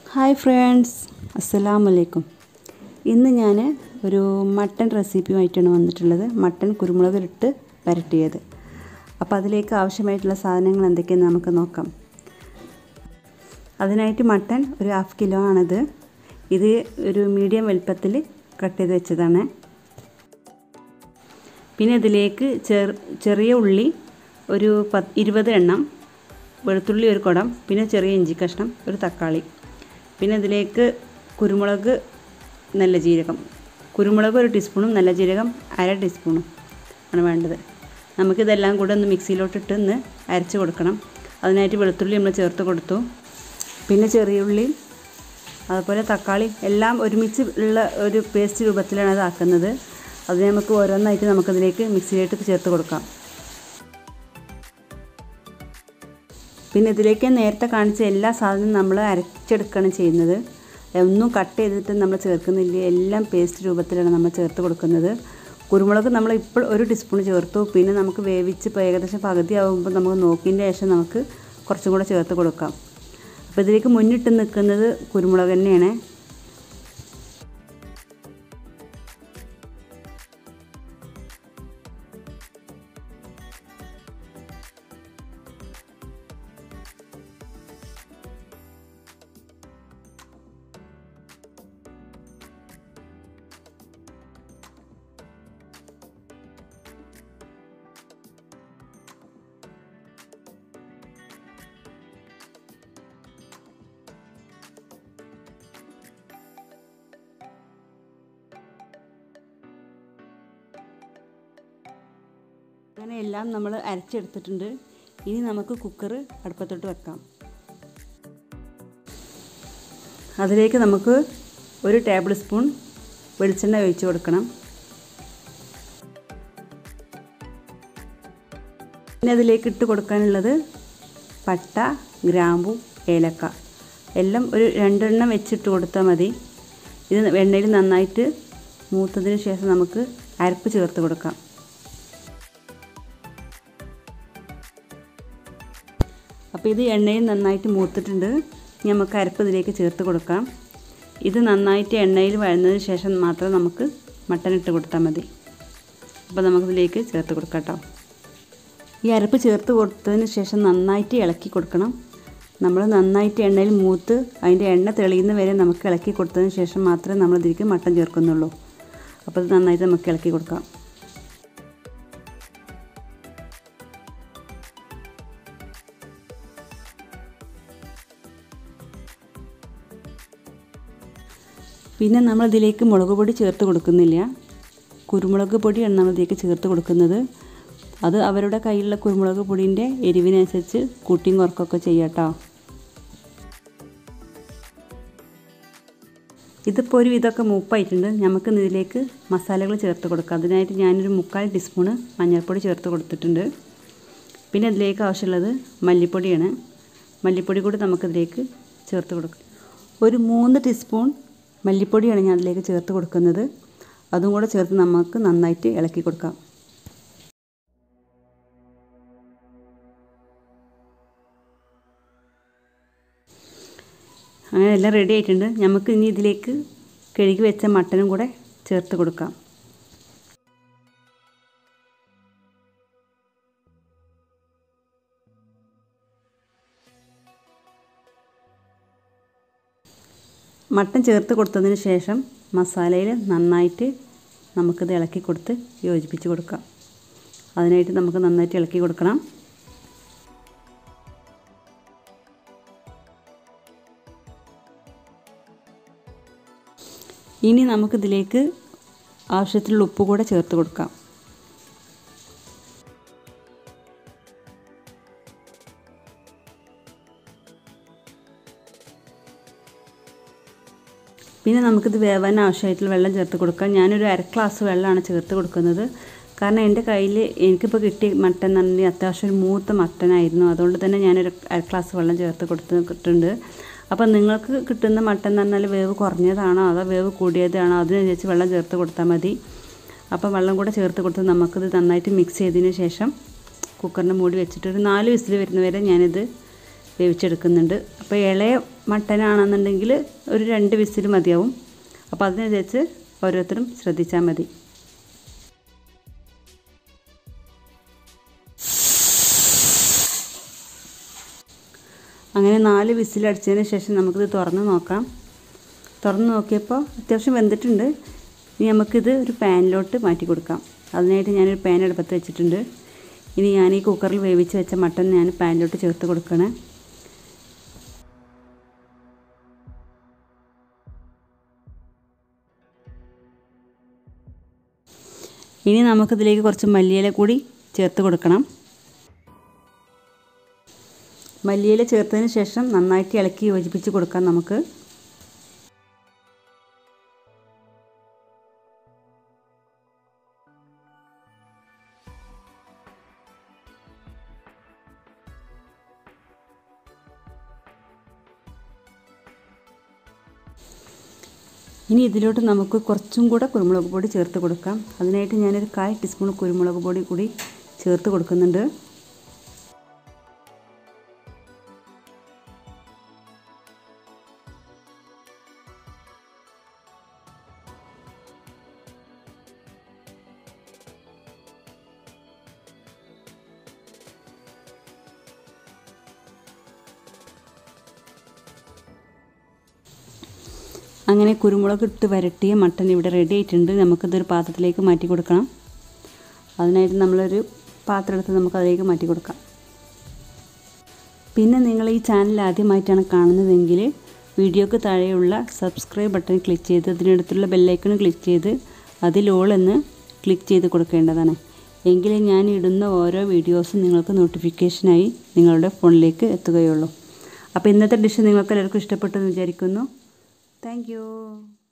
hi friends അസ്സലാമു അലൈക്കും ഇന്ന് ഞാൻ ഒരു മട്ടൺ റെസിപ്പിയുമായിട്ടാണ് വന്നിട്ടുള്ളത് മട്ടൺ കുരുമുളകിലിട്ട് വരട്ടിയത് അപ്പോൾ അതിലേക്ക് ആവശ്യമായിട്ടുള്ള സാധനങ്ങൾ എന്തൊക്കെയെന്ന് നമുക്ക് നോക്കാം അതിനായിട്ട് മട്ടൺ ഒരു ഹാഫ് കിലോ ആണിത് ഇത് ഒരു മീഡിയം വലുപ്പത്തിൽ കട്ട് ചെയ്ത് വെച്ചതാണ് പിന്നെ ഇതിലേക്ക് ചെറു ചെറിയ ഉള്ളി ഒരു പത്ത് ഇരുപത് എണ്ണം വെളുത്തുള്ളി ഒരു കുടം പിന്നെ ചെറിയ ഇഞ്ചി കഷ്ണം ഒരു തക്കാളി പിന്നെ ഇതിലേക്ക് കുരുമുളക് നല്ല ജീരകം കുരുമുളക് ഒരു ടീസ്പൂണും നല്ല ജീരകം അര ടീസ്പൂണും ആണ് വേണ്ടത് നമുക്കിതെല്ലാം കൂടെ ഒന്ന് മിക്സിയിലോട്ടിട്ട് ഒന്ന് അരച്ച് കൊടുക്കണം അതിനായിട്ട് വെളുത്തുള്ളി നമ്മൾ ചേർത്ത് കൊടുത്തു പിന്നെ ചെറിയ ഉള്ളി അതുപോലെ തക്കാളി എല്ലാം ഒരുമിച്ച് ഉള്ള ഒരു പേസ്റ്റ് രൂപത്തിലാണ് അത് ആക്കുന്നത് അത് നമുക്ക് ഓരോന്നായിട്ട് നമുക്കതിലേക്ക് മിക്സിയിലേക്ക് ചേർത്ത് കൊടുക്കാം പിന്നെ ഇതിലേക്ക് നേരത്തെ കാണിച്ച എല്ലാ സാധനവും നമ്മൾ അരച്ചെടുക്കുകയാണ് ചെയ്യുന്നത് ഒന്നും കട്ട് ചെയ്തിട്ട് നമ്മൾ ചേർക്കുന്നില്ല എല്ലാം പേസ്റ്റ് രൂപത്തിലാണ് നമ്മൾ ചേർത്ത് കൊടുക്കുന്നത് കുരുമുളക് നമ്മൾ ഇപ്പോൾ ഒരു ടീസ്പൂൺ ചേർത്തു പിന്നെ നമുക്ക് വേവിച്ച് ഇപ്പോൾ ഏകദേശം പകുതി ആകുമ്പോൾ നമുക്ക് നോക്കിയതിൻ്റെ ശേഷം നമുക്ക് കുറച്ചും കൂടെ ചേർത്ത് കൊടുക്കാം അപ്പോൾ ഇതിലേക്ക് മുന്നിട്ട് നിൽക്കുന്നത് കുരുമുളക് തന്നെയാണ് അങ്ങനെ എല്ലാം നമ്മൾ അരച്ചെടുത്തിട്ടുണ്ട് ഇനി നമുക്ക് കുക്കർ അടുപ്പത്തോട്ട് വെക്കാം അതിലേക്ക് നമുക്ക് ഒരു ടേബിൾ സ്പൂൺ വെളിച്ചെണ്ണ ഒഴിച്ച് കൊടുക്കണം പിന്നെ അതിലേക്ക് ഇട്ട് കൊടുക്കാനുള്ളത് പട്ട ഗ്രാമ്പു ഏലക്ക എല്ലാം ഒരു രണ്ടെണ്ണം വെച്ചിട്ട് കൊടുത്താൽ മതി ഇത് എണ്ണയിൽ നന്നായിട്ട് മൂത്തതിന് ശേഷം നമുക്ക് അരപ്പ് ചേർത്ത് കൊടുക്കാം അപ്പോൾ ഇത് എണ്ണയിൽ നന്നായിട്ട് മൂത്തിട്ടുണ്ട് നമുക്ക് അരപ്പ് ഇതിലേക്ക് ചേർത്ത് കൊടുക്കാം ഇത് നന്നായിട്ട് എണ്ണയിൽ വഴന്നതിന് ശേഷം മാത്രം നമുക്ക് മട്ടൻ ഇട്ട് കൊടുത്താൽ മതി അപ്പോൾ നമുക്കിതിലേക്ക് ചേർത്ത് കൊടുക്കാം കേട്ടോ ഈ അരപ്പ് ചേർത്ത് കൊടുത്തതിന് ശേഷം നന്നായിട്ട് ഇളക്കി കൊടുക്കണം നമ്മൾ നന്നായിട്ട് എണ്ണയിൽ മൂത്ത് അതിൻ്റെ എണ്ണ തെളിയുന്ന വരെ നമുക്ക് ഇളക്കി കൊടുത്തതിന് ശേഷം മാത്രമേ നമ്മൾ ഇതിലേക്ക് മട്ടൻ ചേർക്കുന്നുള്ളൂ അപ്പോൾ ഇത് നന്നായിട്ട് നമുക്ക് ഇളക്കി കൊടുക്കാം പിന്നെ നമ്മൾ ഇതിലേക്ക് മുളക് പൊടി ചേർത്ത് കൊടുക്കുന്നില്ല കുരുമുളക് പൊടിയാണ് നമ്മൾ ഇതിലേക്ക് ചേർത്ത് കൊടുക്കുന്നത് അത് അവരുടെ കയ്യിലുള്ള കുരുമുളക് പൊടിൻ്റെ എരിവിനനുസരിച്ച് കൂട്ടിയും കുറക്കൊക്കെ ചെയ്യാം കേട്ടോ ഇതിപ്പോൾ ഒരു ഇതൊക്കെ മൂപ്പായിട്ടുണ്ട് നമുക്ക് ഇതിലേക്ക് മസാലകൾ ചേർത്ത് കൊടുക്കാം അതിനായിട്ട് ഞാനൊരു മുക്കാൽ ടീസ്പൂണ് മഞ്ഞൾപ്പൊടി ചേർത്ത് കൊടുത്തിട്ടുണ്ട് പിന്നെ ഇതിലേക്ക് ആവശ്യമുള്ളത് മല്ലിപ്പൊടിയാണ് മല്ലിപ്പൊടി കൂടി നമുക്കിതിലേക്ക് ചേർത്ത് കൊടുക്കാം ഒരു മൂന്ന് ടീസ്പൂൺ മല്ലിപ്പൊടിയാണ് ഞാൻ അതിലേക്ക് ചേർത്ത് കൊടുക്കുന്നത് അതും കൂടെ ചേർത്ത് നമുക്ക് നന്നായിട്ട് ഇളക്കി കൊടുക്കാം അങ്ങനെ എല്ലാം റെഡി ആയിട്ടുണ്ട് നമുക്ക് ഇനി ഇതിലേക്ക് കഴുകി വെച്ച മട്ടനും കൂടെ ചേർത്ത് കൊടുക്കാം മട്ടൻ ചേർത്ത് കൊടുത്തതിന് ശേഷം മസാലയിൽ നന്നായിട്ട് നമുക്കിത് ഇളക്കി കൊടുത്ത് യോജിപ്പിച്ച് കൊടുക്കാം അതിനായിട്ട് നമുക്ക് നന്നായിട്ട് ഇളക്കി കൊടുക്കണം ഇനി നമുക്കിതിലേക്ക് ആവശ്യത്തിലുള്ള ഉപ്പ് കൂടെ ചേർത്ത് കൊടുക്കാം പിന്നെ നമുക്കിത് വേവാൻ ആവശ്യമായിട്ടുള്ള വെള്ളം ചേർത്ത് കൊടുക്കാം ഞാനൊരു അര ഗ്ലാസ് വെള്ളമാണ് ചേർത്ത് കൊടുക്കുന്നത് കാരണം എൻ്റെ കയ്യിൽ എനിക്കിപ്പോൾ കിട്ടിയ മട്ടൻ എന്ന് പറഞ്ഞാൽ അത്യാവശ്യം ഒരു മൂത്ത മട്ടനായിരുന്നു അതുകൊണ്ട് തന്നെ ഞാനൊരു അര ഗ്ലാസ് വെള്ളം ചേർത്ത് കൊടുത്തിട്ടുണ്ട് അപ്പോൾ നിങ്ങൾക്ക് കിട്ടുന്ന മട്ടൻ എന്ന് പറഞ്ഞാൽ വേവ് കുറഞ്ഞതാണോ അതോ വേവ് കൂടിയതാണോ അതിനനുസരിച്ച് വെള്ളം ചേർത്ത് കൊടുത്താൽ മതി അപ്പോൾ വെള്ളം കൂടെ ചേർത്ത് കൊടുത്ത് നമുക്കിത് നന്നായിട്ട് മിക്സ് ചെയ്തതിന് ശേഷം കുക്കറിൻ്റെ മൂടി വെച്ചിട്ട് ഒരു നാല് വിസിൽ വരുന്നവരെ ഞാനിത് വേവിച്ചെടുക്കുന്നുണ്ട് അപ്പോൾ ഇളയ മട്ടനാണെന്നുണ്ടെങ്കിൽ ഒരു രണ്ട് വിസിൽ മതിയാവും അപ്പോൾ അതിനനുസരിച്ച് ഓരോരുത്തരും ശ്രദ്ധിച്ചാൽ മതി അങ്ങനെ നാല് വിസിലടിച്ചതിന് ശേഷം നമുക്കിത് തുറന്ന് നോക്കാം തുറന്ന് നോക്കിയപ്പോൾ അത്യാവശ്യം വെന്തിട്ടുണ്ട് ഇനി നമുക്കിത് ഒരു പാനിലോട്ട് മാറ്റി കൊടുക്കാം അതിനായിട്ട് ഞാനൊരു പാൻ അടുപ്പത്ത് വെച്ചിട്ടുണ്ട് ഇനി ഞാൻ ഈ കുക്കറിൽ വേവിച്ച് വെച്ച മട്ടൺ ഞാൻ പാനിലോട്ട് ചേർത്ത് കൊടുക്കണേ ഇനി നമുക്കിതിലേക്ക് കുറച്ച് മല്ലിയില കൂടി ചേർത്ത് കൊടുക്കണം മല്ലിയില ചേർത്തതിന് ശേഷം നന്നായിട്ട് ഇളക്കി യോജിപ്പിച്ച് കൊടുക്കാം നമുക്ക് ഇനി ഇതിലോട്ട് നമുക്ക് കുറച്ചും കൂടെ കുരുമുളക് പൊടി ചേർത്ത് കൊടുക്കാം അതിനായിട്ട് ഞാനൊരു കാൽ ടീസ്പൂൺ കുരുമുളക് പൊടി കൂടി ചേർത്ത് കൊടുക്കുന്നുണ്ട് അങ്ങനെ കുരുമുളക് ഇട്ട് വരട്ടിയ മട്ടൻ ഇവിടെ റെഡി ആയിട്ടുണ്ട് നമുക്കിതൊരു പാത്രത്തിലേക്ക് മാറ്റി കൊടുക്കണം അതിനായിട്ട് നമ്മളൊരു പാത്രം എടുത്ത് നമുക്ക് അതിലേക്ക് മാറ്റി കൊടുക്കാം പിന്നെ നിങ്ങൾ ഈ ചാനൽ ആദ്യമായിട്ടാണ് കാണുന്നതെങ്കിൽ വീഡിയോക്ക് താഴെയുള്ള സബ്സ്ക്രൈബ് ബട്ടൺ ക്ലിക്ക് ചെയ്ത് അതിനടുത്തുള്ള ബെല്ലൈക്കൺ ക്ലിക്ക് ചെയ്ത് അതിൽ ഓൾ എന്ന് ക്ലിക്ക് ചെയ്ത് കൊടുക്കേണ്ടതാണ് എങ്കിലേ ഞാൻ ഇടുന്ന ഓരോ വീഡിയോസും നിങ്ങൾക്ക് നോട്ടിഫിക്കേഷനായി നിങ്ങളുടെ ഫോണിലേക്ക് എത്തുകയുള്ളൂ അപ്പോൾ ഇന്നത്തെ ഡിഷ് നിങ്ങൾക്ക് എല്ലാവർക്കും ഇഷ്ടപ്പെട്ടെന്ന് വിചാരിക്കുന്നു താങ്ക്